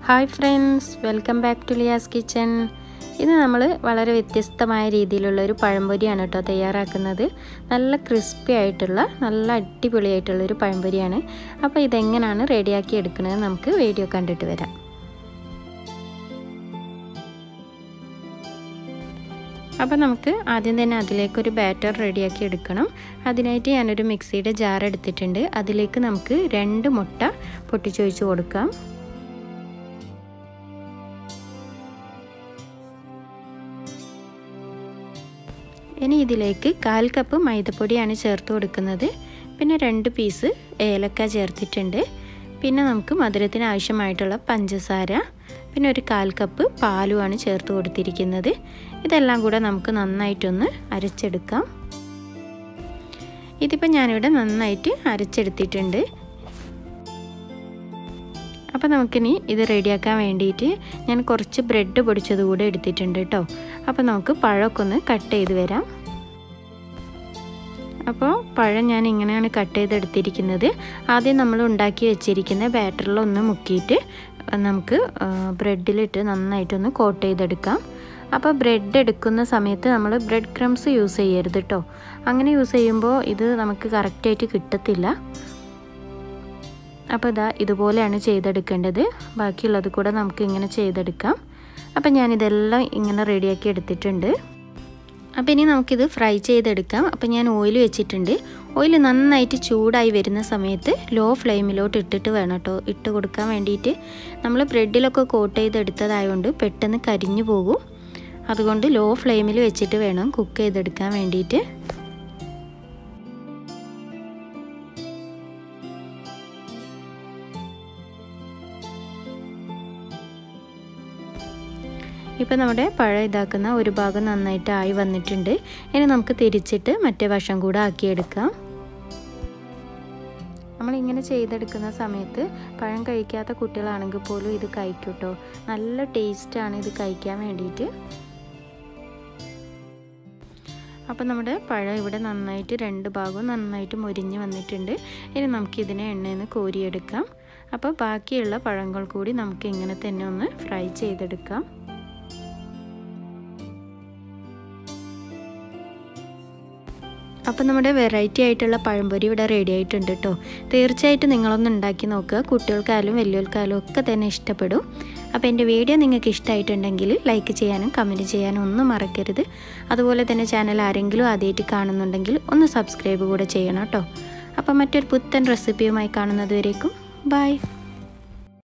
hi friends welcome back to Liya's kitchen ഇത് നമ്മൾ വളരെ വ്യത്യസ്തമായ രീതിയിലുള്ള ഒരു പഴംപൊരിയാണ് കേട്ടോ തയ്യാറാക്കുന്നത് നല്ല ക്രിസ്പി ആയിട്ടുള്ള നല്ല അടിപൊളിയായിട്ടുള്ള ഒരു പഴംപൊരിയാണ് അപ്പോൾ ഇതെങ്ങനെയാണ് റെഡിയാക്കി എടുക്കുന്നത് നമുക്ക് വീഡിയോ കണ്ടിട്ട് വരാം അപ്പോൾ നമുക്ക് ആദ്യം തന്നെ അതിലേക്കൊരു ബാറ്റർ റെഡിയാക്കി എടുക്കണം അതിനായിട്ട് ഞാനൊരു മിക്സിയുടെ ജാർ എടുത്തിട്ടുണ്ട് അതിലേക്ക് നമുക്ക് രണ്ട് മുട്ട പൊട്ടിച്ചൊഴിച്ച് കൊടുക്കാം ഇനി ഇതിലേക്ക് കാൽ കപ്പ് മൈദപ്പൊടിയാണ് ചേർത്ത് കൊടുക്കുന്നത് പിന്നെ രണ്ട് പീസ് ഏലക്ക ചേർത്തിട്ടുണ്ട് പിന്നെ നമുക്ക് മധുരത്തിന് ആവശ്യമായിട്ടുള്ള പഞ്ചസാര പിന്നെ ഒരു കാൽ കപ്പ് പാലുമാണ് ചേർത്ത് കൊടുത്തിരിക്കുന്നത് ഇതെല്ലാം കൂടെ നമുക്ക് നന്നായിട്ടൊന്ന് അരച്ചെടുക്കാം ഇതിപ്പോൾ ഞാനിവിടെ നന്നായിട്ട് അരച്ചെടുത്തിട്ടുണ്ട് അപ്പോൾ നമുക്കിനി ഇത് റെഡിയാക്കാൻ വേണ്ടിയിട്ട് ഞാൻ കുറച്ച് ബ്രെഡ് പൊടിച്ചത് കൂടെ എടുത്തിട്ടുണ്ട് കേട്ടോ അപ്പോൾ നമുക്ക് പഴമൊക്കെ ഒന്ന് കട്ട് ചെയ്ത് വരാം അപ്പോൾ പഴം ഞാൻ ഇങ്ങനെയാണ് കട്ട് ചെയ്തെടുത്തിരിക്കുന്നത് ആദ്യം നമ്മൾ ഉണ്ടാക്കി വെച്ചിരിക്കുന്ന ബാറ്ററിലൊന്ന് മുക്കിയിട്ട് നമുക്ക് ബ്രെഡിലിട്ട് നന്നായിട്ടൊന്ന് കോട്ട് ചെയ്തെടുക്കാം അപ്പോൾ ബ്രെഡ് എടുക്കുന്ന സമയത്ത് നമ്മൾ ബ്രെഡ് ക്രംസ് യൂസ് ചെയ്യരുത് കേട്ടോ അങ്ങനെ യൂസ് ചെയ്യുമ്പോൾ ഇത് നമുക്ക് കറക്റ്റായിട്ട് കിട്ടത്തില്ല അപ്പോൾ ഇതാ ഇതുപോലെയാണ് ചെയ്തെടുക്കേണ്ടത് ബാക്കിയുള്ളത് കൂടെ നമുക്ക് ഇങ്ങനെ ചെയ്തെടുക്കാം അപ്പോൾ ഞാനിതെല്ലാം ഇങ്ങനെ റെഡിയാക്കി എടുത്തിട്ടുണ്ട് അപ്പോൾ ഇനി നമുക്കിത് ഫ്രൈ ചെയ്തെടുക്കാം അപ്പോൾ ഞാൻ ഓയിൽ വെച്ചിട്ടുണ്ട് ഓയിൽ നന്നായിട്ട് ചൂടായി വരുന്ന സമയത്ത് ലോ ഫ്ലെയിമിലോട്ട് ഇട്ടിട്ട് വേണം കേട്ടോ ഇട്ട് കൊടുക്കാൻ വേണ്ടിയിട്ട് നമ്മൾ ബ്രെഡിലൊക്കെ കോട്ട് ചെയ്തെടുത്തതായതുകൊണ്ട് പെട്ടെന്ന് കരിഞ്ഞു പോകും അതുകൊണ്ട് ലോ ഫ്ലെയിമിൽ വെച്ചിട്ട് വേണം കുക്ക് ചെയ്തെടുക്കാൻ വേണ്ടിയിട്ട് ഇപ്പോൾ നമ്മുടെ പഴം ഇതാക്കുന്ന ഒരു ഭാഗം നന്നായിട്ട് ആയി വന്നിട്ടുണ്ട് ഇനി നമുക്ക് തിരിച്ചിട്ട് മറ്റേ വശം കൂടെ ആക്കിയെടുക്കാം നമ്മളിങ്ങനെ ചെയ്തെടുക്കുന്ന സമയത്ത് പഴം കഴിക്കാത്ത കുട്ടികളാണെങ്കിൽ പോലും ഇത് കഴിക്കൂട്ടോ നല്ല ടേസ്റ്റാണ് ഇത് കഴിക്കാൻ വേണ്ടിയിട്ട് അപ്പോൾ നമ്മുടെ പഴം ഇവിടെ നന്നായിട്ട് രണ്ട് ഭാഗവും നന്നായിട്ട് മൊരിഞ്ഞ് വന്നിട്ടുണ്ട് ഇനി നമുക്കിതിനെ എണ്ണയിൽ നിന്ന് കോരിയെടുക്കാം അപ്പോൾ ബാക്കിയുള്ള പഴങ്ങൾ കൂടി നമുക്ക് ഇങ്ങനെ തന്നെ ഒന്ന് ഫ്രൈ ചെയ്തെടുക്കാം അപ്പോൾ നമ്മുടെ വെറൈറ്റി ആയിട്ടുള്ള പഴംപൊരി ഇവിടെ റെഡി ആയിട്ടുണ്ട് കേട്ടോ തീർച്ചയായിട്ടും നിങ്ങളൊന്ന് ഉണ്ടാക്കി നോക്കുക കുട്ടികൾക്കായാലും വലിയവർക്കായാലും ഒക്കെ തന്നെ ഇഷ്ടപ്പെടും അപ്പോൾ എൻ്റെ വീഡിയോ നിങ്ങൾക്ക് ഇഷ്ടമായിട്ടുണ്ടെങ്കിൽ ലൈക്ക് ചെയ്യാനും കമൻറ്റ് ചെയ്യാനും ഒന്നും മറക്കരുത് അതുപോലെ തന്നെ ചാനൽ ആരെങ്കിലും ആദ്യമായിട്ട് കാണുന്നുണ്ടെങ്കിൽ ഒന്ന് സബ്സ്ക്രൈബ് കൂടെ ചെയ്യണം കേട്ടോ അപ്പോൾ മറ്റൊരു പുത്തൻ റെസിപ്പിയുമായി കാണുന്നത് വരേക്കും ബൈ